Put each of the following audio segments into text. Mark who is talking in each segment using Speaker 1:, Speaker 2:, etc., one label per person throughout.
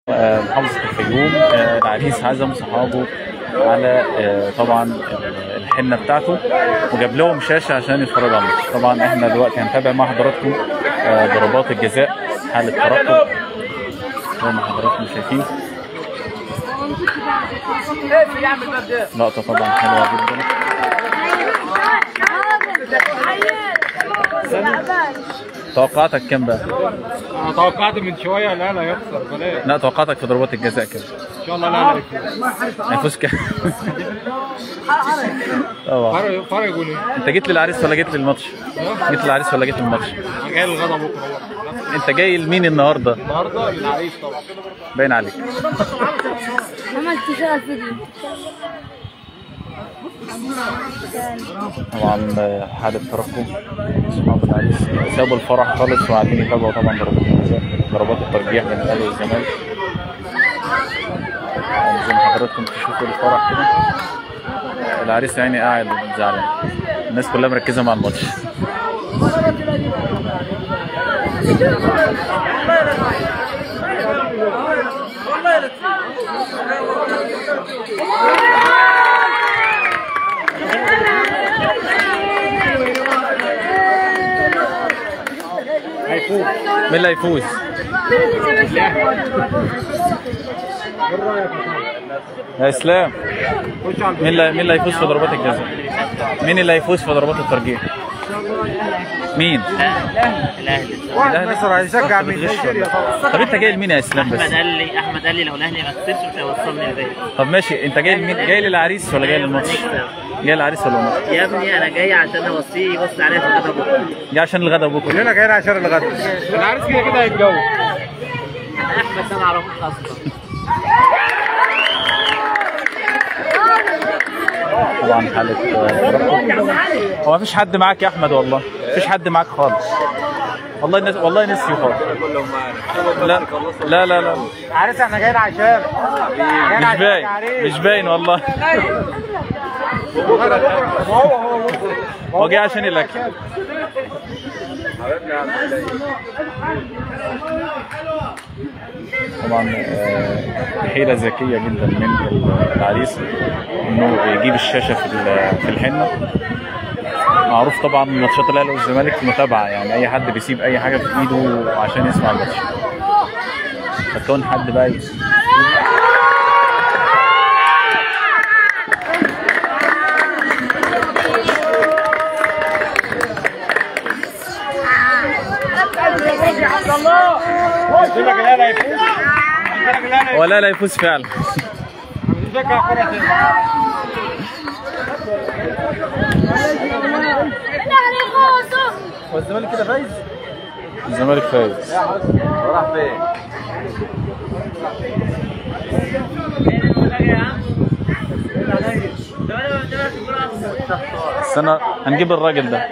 Speaker 1: آه، محافظة الفيوم آه، العريس عزم صحابه على آه، طبعا ال- الحنة بتاعته وجاب لهم شاشة عشان يتفرجوا على الماتش طبعا احنا دلوقتي هنتابع مع حضراتكم آه، ضربات الجزاء حالة ترقب زي ما حضراتكم شايفين لقطة طبعا حلوة جدا توقعاتك كام بقى؟
Speaker 2: انا توقعت من شويه لا لا يخسر بلاش
Speaker 1: لا توقعاتك في ضربات الجزاء كام؟
Speaker 2: ان شاء الله لا لا يفوز
Speaker 1: هيفوز كام؟ طبعا
Speaker 2: فرق فرق يقول
Speaker 1: انت جيت للعريس ولا جيت للماتش؟ جيت للعريس ولا جيت للماتش؟
Speaker 2: انا جاي الغدا بكره بقى.
Speaker 1: انت جاي لمين النهارده؟
Speaker 2: النهارده للعريس طبعا
Speaker 1: باين عليك
Speaker 3: عملت فيها فيديو
Speaker 1: طبعا آه، حالة ترقب اصحاب العريس سابوا الفرح خالص وقاعدين يتابعوا طبعا ضربات الجزاء ضربات الترجيح بين الاهلي والزمالك يعني زي ما حضراتكم تشوفوا الفرح كده العريس يعني قاعد زعلان الناس كلها مركزة مع الماتش مين اللي هيفوز؟ يا اسلام
Speaker 2: خش على
Speaker 1: مين اللي مين اللي هيفوز في ضربات الجزاء؟ مين اللي هيفوز في ضربات الترجيح؟ مين؟
Speaker 4: الاهلي
Speaker 2: واحد مصر هيشجع
Speaker 1: أنت
Speaker 2: مين
Speaker 1: بتغش
Speaker 2: نيجيريا
Speaker 1: ولا
Speaker 2: طبعا
Speaker 1: إيه؟ طب انت جاي لمين يا اسلام بس؟
Speaker 4: احمد قال لي احمد قال لي لو الاهلي ما كسبش مش هيوصلني لبيت
Speaker 1: طب ماشي انت جاي لمين؟ جاي للعريس ولا جاي للماتش؟ جاي للعريس ولا الماتش؟
Speaker 4: يا ابني انا جاي عشان اوصيه يبص عليا في الغدا بكره
Speaker 1: جاي عشان الغدا بكره
Speaker 2: كلنا جايين عشان الغدا العريس كده كده هيتجوز
Speaker 4: احمد ده ما اعرفوش اصلا
Speaker 1: طبعا حالة آه، ترقب هو مفيش حد معاك يا احمد والله مفيش حد معاك خالص والله الناس والله نسيوا خالص لا لا لا لا
Speaker 2: العريس احنا جايين عشان جايين
Speaker 1: مش
Speaker 2: عشان
Speaker 1: باين
Speaker 2: العريس.
Speaker 1: مش باين والله
Speaker 2: هو هو هو
Speaker 1: هو جاي عشان الاكل طبعا آه، حيلة ذكية جدا من العريس انه يجيب الشاشة في ال- في الحنة معروف طبعا ماتشات الاهلي والزمالك متابعة يعني اي حد بيسيب اي حاجة في ايده عشان يسمع الماتش فكون حد بقى ي-
Speaker 2: قلت لك الاهلي هيفوز قلت لك الاهلي
Speaker 1: ولا لا يفوز فعلا
Speaker 2: بيشجع كرة
Speaker 1: هو الزمالك كده فايز؟ الزمالك فايز
Speaker 2: راح فين؟
Speaker 1: استنى هنجيب الراجل ده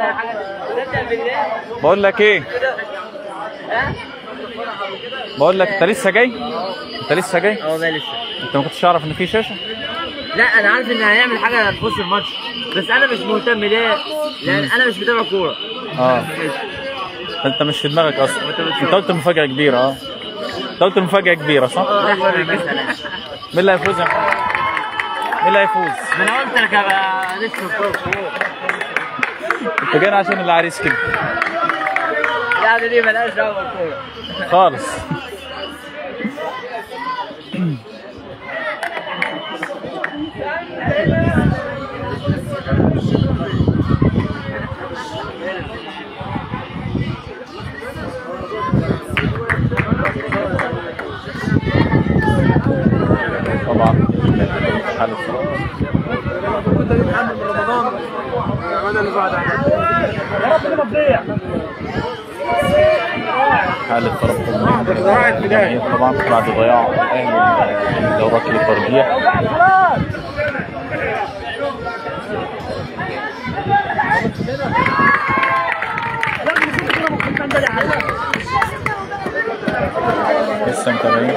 Speaker 1: بقول لك ايه بقول لك انت لسه جاي انت لسه جاي
Speaker 4: اه ده لسه
Speaker 1: انت ما كنتش تعرف ان في شاشه
Speaker 4: لا انا عارف ان هيعمل حاجه تخص الماتش بس انا مش مهتم ليه؟ لان انا مش متابع كوره
Speaker 1: اه انت مش في دماغك اصلا انت قلت مفاجاه كبيره اه انت قلت مفاجاه كبيره صح
Speaker 4: احمد المسألة
Speaker 1: مين اللي هيفوز يا محمد؟ مين اللي هيفوز
Speaker 4: ما انا قلت لك ابقى نفسي كوره
Speaker 1: انت جاي عشان العريس كده
Speaker 4: يعني دي مالهاش دعوه بالكوره
Speaker 1: خالص طبعا حالة حالة ترقب الجماهير طبعا بعد ضياع الاهلي دورات الترجيح لسه متابعين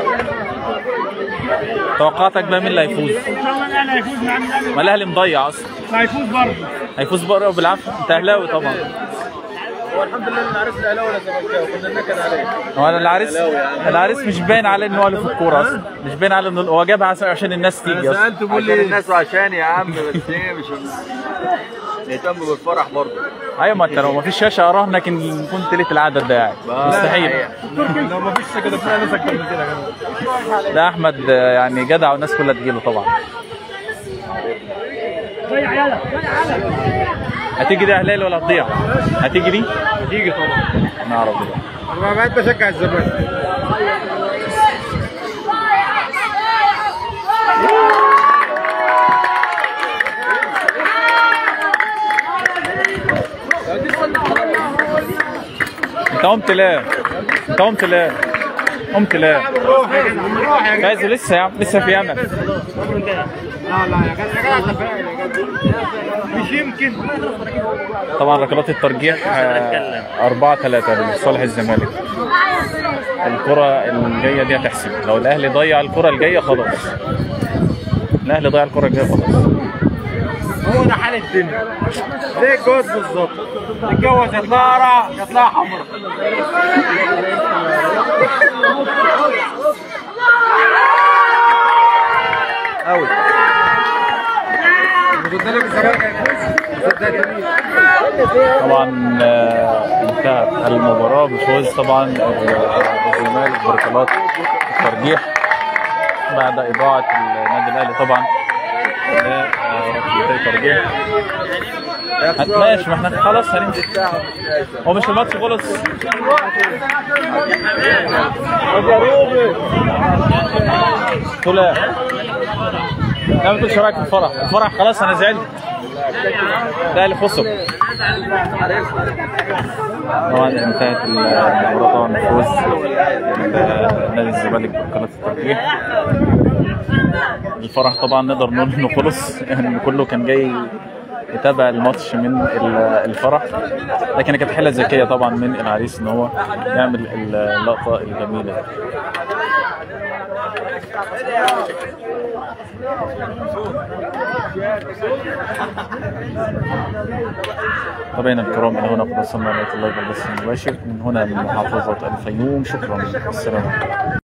Speaker 1: توقعاتك بقى مين اللي هيفوز؟
Speaker 2: ان شاء الله الاهلي هيفوز مع ان الاهلي
Speaker 1: ما الاهلي مضيع اصلا
Speaker 2: هيفوز برضه
Speaker 1: هيفوز بره بالعافيه انت اهلاوي طبعا
Speaker 2: هو الحمد لله ان عرفنا الاهلاوي ولا زملكاوي كنا ننكد عليه
Speaker 1: هو أنا العريس العريس مش باين عليه ان هو له في الكوره اصلا مش باين عليه انه هو جابها عشان- عشان الناس تيجي اصلا
Speaker 2: سالته بيقول
Speaker 4: عشان
Speaker 2: لي
Speaker 4: الناس وعشان يا عم بس ايه مش نهتم بالفرح برضه
Speaker 1: ايوه ما انت لو ما فيش شاشه اراهنك ان كنت لقيت العدد ده يعني مستحيل
Speaker 2: لو ما فيش كده تلاقي ناس اكتر من كده كمان
Speaker 1: ده احمد آه، يعني جدع والناس كلها تجيله طبعا هتيجي دي هلال ولا هتضيع؟ هتيجي دي؟
Speaker 2: تيجي طبعا
Speaker 1: نعرف دي
Speaker 2: انا بقيت بشجع الزمالك
Speaker 1: انت قمت ليه؟ انت قمت ليه؟ قمت ليه؟
Speaker 2: روح يا جدع روح يا جدع
Speaker 1: جايز لسه يا عم لسه في امل
Speaker 2: لا لا يا جدع يا جدع انت فاهم يا جدع مش يمكن
Speaker 1: طبعا ركلات الترجيح 4 3 لصالح الزمالك الكرة الجاية دي هتحسب لو الأهلي ضيع الكرة الجاية خلاص الأهلي ضيع الكرة الجاية خلاص
Speaker 2: هو ده حال الدنيا زي الجواز بالظبط تتجوز يطلع قرع يطلع حمرا
Speaker 4: اوت
Speaker 2: قدامك الزمالك هيفوز صدقني
Speaker 1: طبعا آه، انتهت المباراة بفوز طبعا الزمالك بركلات الترجيح بعد إضاعة النادي الأهلي طبعا ركلتي ترجيح هت- ماشي ما احنا خلاص هننزل هو مش الماتش خلص طلع لا ما تقولش رايك في الفرح الفرح خلاص انا زعلت ده اللي خسر طبعا انتهت المباراة طبعا بفوز نادي الزمالك بقناة الترجيح الفرح طبعا نقدر نقول انه خلص يعني كله كان جاي يتابع الماتش من ال- الفرح لكن كانت حيلة ذكية طبعا من العريس ان هو يعمل اللقطة الجميلة دي. طبعا الكرام الى هنا قد وصلنا الى الله بالبث المباشر من هنا من محافظة الفيوم شكرا السلام عليكم